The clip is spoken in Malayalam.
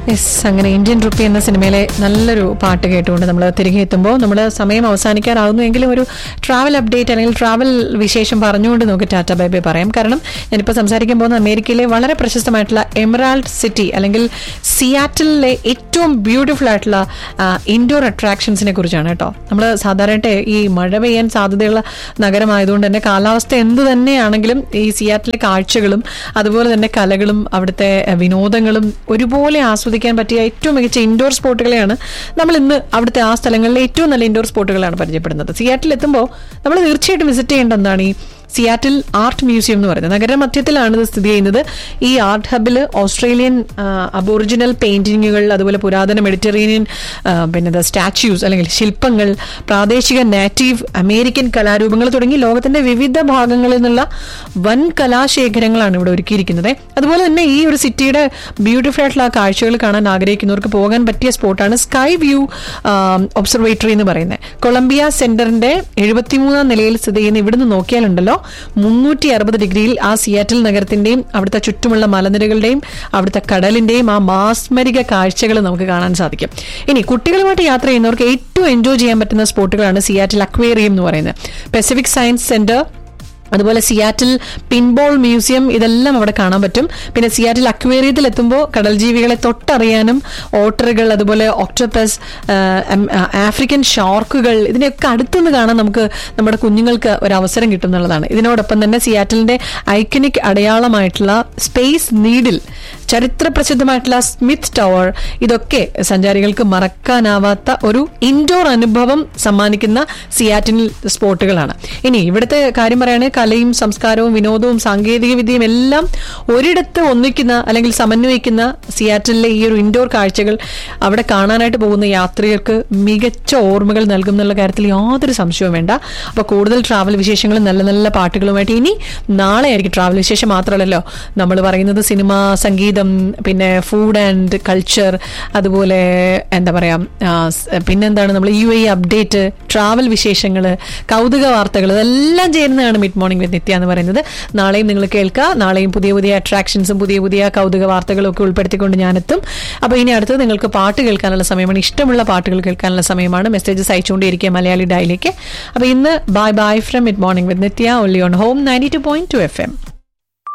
യെസ് അങ്ങനെ ഇന്ത്യൻ റുപ്പി എന്ന സിനിമയിലെ നല്ലൊരു പാട്ട് കേട്ടുകൊണ്ട് നമ്മൾ തിരികെ എത്തുമ്പോൾ നമ്മുടെ സമയം അവസാനിക്കാറാകുന്നു എങ്കിലും ഒരു ട്രാവൽ അപ്ഡേറ്റ് അല്ലെങ്കിൽ ട്രാവൽ വിശേഷം പറഞ്ഞുകൊണ്ട് നമുക്ക് ടാറ്റ ബൈ ബൈ പറയാം കാരണം ഞാനിപ്പോൾ സംസാരിക്കാൻ പോകുന്ന അമേരിക്കയിലെ വളരെ പ്രശസ്തമായിട്ടുള്ള എമറാൾഡ് സിറ്റി അല്ലെങ്കിൽ സിയാറ്റിലെ ഏറ്റവും ബ്യൂട്ടിഫുൾ ആയിട്ടുള്ള ഇൻഡോർ അട്രാക്ഷൻസിനെ കുറിച്ചാണ് കേട്ടോ നമ്മൾ സാധാരണ ഈ മഴ പെയ്യാൻ സാധ്യതയുള്ള നഗരമായതുകൊണ്ട് തന്നെ കാലാവസ്ഥ എന്ത് തന്നെയാണെങ്കിലും ഈ സിയാറ്റിലെ കാഴ്ചകളും അതുപോലെ തന്നെ കലകളും അവിടുത്തെ അഹ്, വിനോദങ്ങളും ഒരുപോലെ ആസ്വദിക്കാൻ പറ്റിയ ഏറ്റവും മികച്ച ഇൻഡോർ സ്പോട്ടുകളെയാണ് നമ്മൾ ഇന്ന് അവിടുത്തെ ആ സ്ഥലങ്ങളിലെ ഏറ്റവും നല്ല ഇൻഡോർ സ്പോട്ടുകളാണ് പരിചയപ്പെടുന്നത് സിയാറ്റിൽ എത്തുമ്പോൾ നമ്മൾ തീർച്ചയായിട്ടും വിസിറ്റ് ചെയ്യേണ്ട എന്താണ് ഈ സിയാറ്റിൽ ആർട്ട് മ്യൂസിയം എന്ന് പറയുന്നത് നഗരമധ്യത്തിലാണ് ഇത് സ്ഥിതി ചെയ്യുന്നത് ഈ ആർട്ട് ഹബിൽ ഓസ്ട്രേലിയൻ അബോറിജിനൽ പെയിന്റിങ്ങുകൾ അതുപോലെ പുരാതന മെഡിറ്ററേനിയൻ ആ, പിന്നെ സ്റ്റാച്യൂസ് അല്ലെങ്കിൽ ശില്പങ്ങൾ പ്രാദേശിക നാറ്റീവ് അമേരിക്കൻ കലാരൂപങ്ങൾ തുടങ്ങി ലോകത്തിന്റെ വിവിധ ഭാഗങ്ങളിൽ നിന്നുള്ള വൻ കലാശേഖരങ്ങളാണ് ഇവിടെ ഒരുക്കിയിരിക്കുന്നത് അതുപോലെ തന്നെ ഈ ഒരു സിറ്റിയുടെ ബ്യൂട്ടിഫുൾ ആയിട്ടുള്ള ആ കാഴ്ചകൾ കാണാൻ ആഗ്രഹിക്കുന്നവർക്ക് പോകാൻ പറ്റിയ സ്പോട്ടാണ് സ്കൈ വ്യൂ ഒബ്സർവേറ്ററി എന്ന് പറയുന്നത് കൊളംബിയ സെന്ററിന്റെ എഴുപത്തിമൂന്നാം നിലയിൽ സ്ഥിതി ചെയ്യുന്ന ഇവിടുന്ന് നോക്കിയാലുണ്ടല്ലോ മുന്നൂറ്റി അറുപത് ഡിഗ്രിയിൽ ആ സിയാറ്റിൽ നഗരത്തിന്റെയും അവിടുത്തെ ചുറ്റുമുള്ള മലനിരകളുടെയും അവിടുത്തെ കടലിന്റെയും ആ മാസ്മരിക കാഴ്ചകൾ നമുക്ക് കാണാൻ സാധിക്കും ഇനി കുട്ടികളുമായിട്ട് യാത്ര ചെയ്യുന്നവർക്ക് ഏറ്റവും എൻജോയ് ചെയ്യാൻ പറ്റുന്ന സ്പോട്ടുകളാണ് സിയാറ്റിൽ അക്വേറിയം എന്ന് പറയുന്നത് പെസിഫിക് സയൻസ് സെന്റർ അതുപോലെ സിയാറ്റിൽ പിൻബോൾ മ്യൂസിയം ഇതെല്ലാം അവിടെ കാണാൻ പറ്റും പിന്നെ സിയാറ്റിൽ അക്വേറിയത്തിൽ എത്തുമ്പോൾ കടൽ ജീവികളെ തൊട്ടറിയാനും ഓട്ടറുകൾ അതുപോലെ ഒക്ടോപ്പസ് ആഫ്രിക്കൻ ഷാർക്കുകൾ ഇതിനെയൊക്കെ അടുത്തുനിന്ന് കാണാൻ നമുക്ക് നമ്മുടെ കുഞ്ഞുങ്ങൾക്ക് ഒരു അവസരം കിട്ടും എന്നുള്ളതാണ് ഇതിനോടൊപ്പം തന്നെ സിയാറ്റിലിന്റെ ഐക്കണിക് അടയാളമായിട്ടുള്ള സ്പേസ് നീഡിൽ ചരിത്ര പ്രസിദ്ധമായിട്ടുള്ള സ്മിത്ത് ടവർ ഇതൊക്കെ സഞ്ചാരികൾക്ക് മറക്കാനാവാത്ത ഒരു ഇൻഡോർ അനുഭവം സമ്മാനിക്കുന്ന സിയാറ്റിൽ സ്പോട്ടുകളാണ് ഇനി ഇവിടുത്തെ കാര്യം പറയുകയാണെങ്കിൽ കലയും സംസ്കാരവും വിനോദവും സാങ്കേതിക വിദ്യയും എല്ലാം ഒരിടത്ത് ഒന്നിക്കുന്ന അല്ലെങ്കിൽ സമന്വയിക്കുന്ന സിയാറ്റിലെ ഈ ഒരു ഇൻഡോർ കാഴ്ചകൾ അവിടെ കാണാനായിട്ട് പോകുന്ന യാത്രികർക്ക് മികച്ച ഓർമ്മകൾ നൽകും എന്നുള്ള കാര്യത്തിൽ യാതൊരു സംശയവും വേണ്ട അപ്പോൾ കൂടുതൽ ട്രാവൽ വിശേഷങ്ങളും നല്ല നല്ല പാട്ടുകളുമായിട്ട് ഇനി നാളെ ആയിരിക്കും ട്രാവൽ വിശേഷം മാത്രമല്ലല്ലോ നമ്മൾ പറയുന്നത് സിനിമ സംഗീതം പിന്നെ ഫുഡ് ആൻഡ് കൾച്ചർ അതുപോലെ എന്താ പറയാ ആ, സ്- പിന്നെന്താണ് നമ്മൾ യു എ അപ്ഡേറ്റ് ട്രാവൽ വിശേഷങ്ങൾ കൗതുക വാർത്തകൾ ഇതെല്ലാം ചേരുന്നതാണ് മിഡ് മോർണിംഗ് വിത്ത് നിത്യ എന്ന് പറയുന്നത് നാളെയും നിങ്ങൾ കേൾക്കുക നാളെയും പുതിയ പുതിയ അട്രാക്ഷൻസും പുതിയ പുതിയ കൗതുക വാർത്തകളും ഒക്കെ ഉൾപ്പെടുത്തിക്കൊണ്ട് ഞാനെത്തും അപ്പോൾ ഇനി അടുത്തത് നിങ്ങൾക്ക് പാട്ട് കേൾക്കാനുള്ള സമയമാണ് ഇഷ്ടമുള്ള പാട്ടുകൾ കേൾക്കാനുള്ള സമയമാണ് മെസ്സേജസ് അയച്ചുകൊണ്ടിരിക്കുക മലയാളി ഡയലിലേക്ക് അപ്പോൾ ഇന്ന് bye bye from mid morning with Nithya ഒല്ലി on home ninety two point two F M